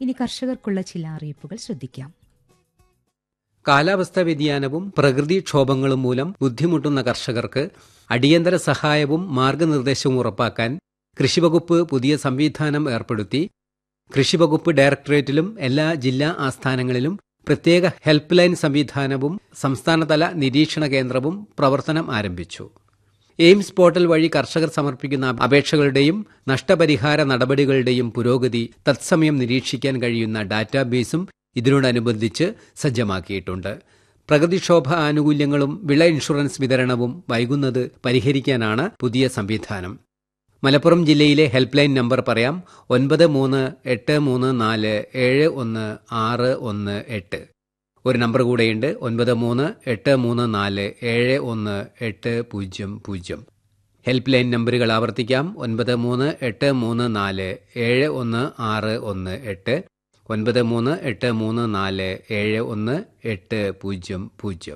ഇനി കർഷകർക്കുള്ള ചില അറിയിപ്പുകൾ ശ്രദ്ധിക്കാം കാലാവസ്ഥാ വ്യതിയാനവും പ്രകൃതിക്ഷോഭങ്ങളും മൂലം ബുദ്ധിമുട്ടുന്ന കർഷകർക്ക് അടിയന്തര സഹായവും മാർഗനിർദ്ദേശവും ഉറപ്പാക്കാൻ കൃഷിവകുപ്പ് പുതിയ സംവിധാനം ഏർപ്പെടുത്തി കൃഷിവകുപ്പ് ഡയറക്ടറേറ്റിലും എല്ലാ ജില്ലാ ആസ്ഥാനങ്ങളിലും പ്രത്യേക ഹെൽപ്പ് ലൈൻ സംവിധാനവും സംസ്ഥാനതല നിരീക്ഷണ കേന്ദ്രവും പ്രവർത്തനം ആരംഭിച്ചു എയിംസ് പോർട്ടൽ വഴി കർഷകർ സമർപ്പിക്കുന്ന അപേക്ഷകളുടെയും നഷ്ടപരിഹാര നടപടികളുടെയും പുരോഗതി തത്സമയം നിരീക്ഷിക്കാൻ കഴിയുന്ന ഡാറ്റാബേസും ഇതിനോടനുബന്ധിച്ച് സജ്ജമാക്കിയിട്ടുണ്ട് പ്രകൃതിക്ഷോഭ ആനുകൂല്യങ്ങളും വിള ഇൻഷുറൻസ് വിതരണവും വൈകുന്നത് പരിഹരിക്കാനാണ് പുതിയ സംവിധാനം മലപ്പുറം ജില്ലയിലെ ഹെൽപ്പ് ലൈൻ നമ്പർ പറയാം ഒൻപത് മൂന്ന് എട്ട് മൂന്ന് നാല് ഏഴ് ഒന്ന് ആറ് ഒന്ന് എട്ട് ഒരു നമ്പർ കൂടെയുണ്ട് ഒൻപത് മൂന്ന് എട്ട് മൂന്ന് നാല് ഏഴ് ഒന്ന് എട്ട് പൂജ്യം പൂജ്യം ഹെൽപ്പ് ലൈൻ നമ്പറുകൾ ആവർത്തിക്കാം ഒൻപത് മൂന്ന് എട്ട് മൂന്ന് നാല് ഏഴ് ഒന്ന് ആറ് ഒന്ന് എട്ട് ഒൻപത് മൂന്ന് എട്ട് മൂന്ന് നാല് ഏഴ് ഒന്ന് എട്ട് പൂജ്യം പൂജ്യം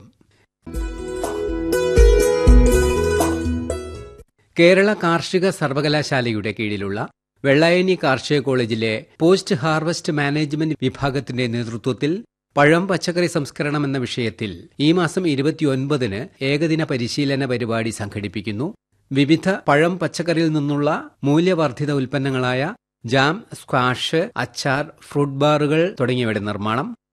കേരള കാർഷിക സർവകലാശാലയുടെ കീഴിലുള്ള വെള്ളായണി കാർഷിക കോളേജിലെ പോസ്റ്റ് ഹാർവസ്റ്റ് മാനേജ്മെന്റ് വിഭാഗത്തിന്റെ നേതൃത്വത്തിൽ പഴം പച്ചക്കറി സംസ്കരണം എന്ന വിഷയത്തിൽ ഈ മാസം ഇരുപത്തിയൊൻപതിന് ഏകദിന പരിശീലന പരിപാടി സംഘടിപ്പിക്കുന്നു വിവിധ പഴം പച്ചക്കറിയിൽ നിന്നുള്ള മൂല്യവർദ്ധിത ഉൽപ്പന്നങ്ങളായ ജാം സ്ക്വാഷ് അച്ചാർ ഫ്രൂട്ട് ബാറുകൾ തുടങ്ങിയവയുടെ നിർമ്മാണം